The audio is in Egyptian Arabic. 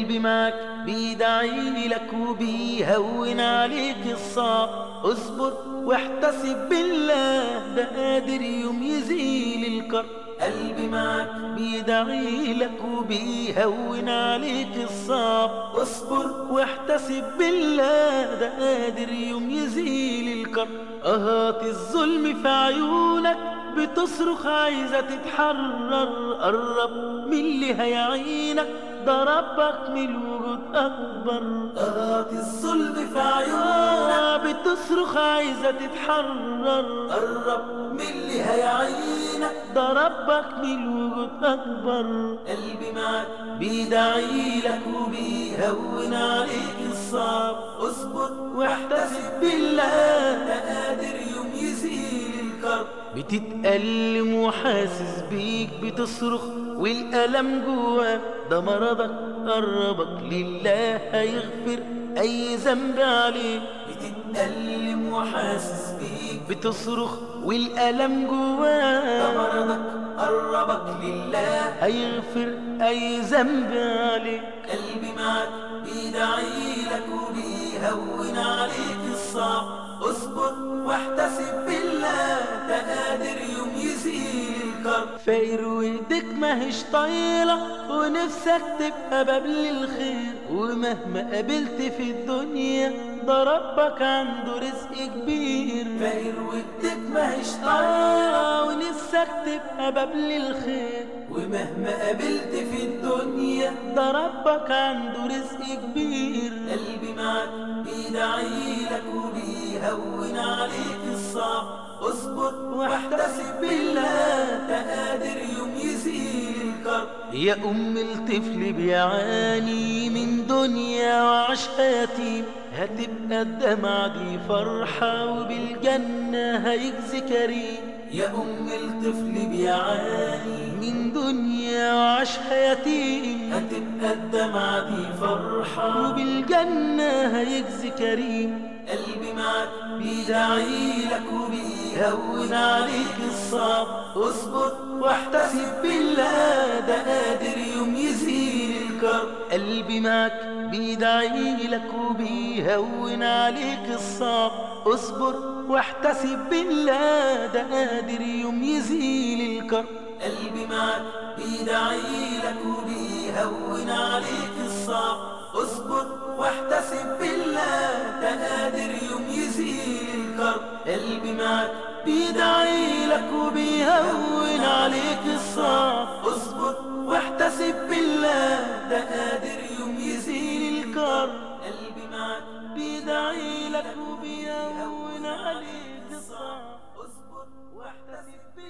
قلبي معك بيدعي لك وبيهون عليك الصعب اصبر واحتسب بالله ده قادر يوم يزيل الكرب قلبي معك بيدعي لك وبيهون عليك الصعب اصبر واحتسب بالله ده قادر يوم يزيل الكرب اهات الظلم في عيونك بتصرخ عايزة تتحرر قرب من اللي هيعينك ده ربك من الوجود أكبر قرات الظلم في عيونك بتصرخ عايزة تتحرر قرب من اللي هيعينك ده ربك من الوجود أكبر قلبي معك بيدعي لك وبيهون عليك الصعب اصبر واحتسب بالله ده قادر يوم يزيل الكرب بتتألم وحاسس بيك بتصرخ والألم جواك ده مرضك قربك لله هيغفر أي ذنب عليك بتتألم وحاسس بيك بتصرخ والألم جواك ده مرضك قربك لله هيغفر أي ذنب عليك قلبي معك بيدعي لك وبيهون عليك الصعب اصبر واحتسب بالله ده قادر يوم يزيل الكرب فاير وايدك ماهيش طايلة ونفسك تبقى باب للخير ومهما قابلت في الدنيا ده ربك عنده رزق كبير فاير وايدك ماهيش طايلة ونفسك تبقى باب للخير ومهما قابلت في الدنيا ده ربك عنده رزق كبير قلبي معك بيدعي لك وبيهون عليك الصعب اصبر واحتسب بالله ده قادر يوم يزيل الكرب يا ام الطفل بيعاني من دنيا وعشقى يتيم هتبقى الدمعة دي فرحة وبالجنة هيجزي كريم يا أم الطفل بيعاني من دنيا وعشقى يتيم هتبقى الدمعة دي فرحة وبالجنة هيجزي كريم قلبي معك بيدعي لك وبيهون عليك الصعب اصبر واحتسب بالله ده قادر يوم يزيل الكرب قلبي معك بيدعي لك وبيهون عليك الصعب اصبر واحتسب بالله ده قادر يوم يزيل الكرب قلبي معك بيدعي لك وبيهون عليك الصعب اصبر واحتسب بالله ده قادر يوم يزيل الكرب قلبي معك بيدعي لك وبيهون عليك الصعب اصبر واحتسب بالله ده قادر يوم يزيل الكرب قلبي معك بيدعي لك وبيهون عليك الصعب اصبر واحتسب بالله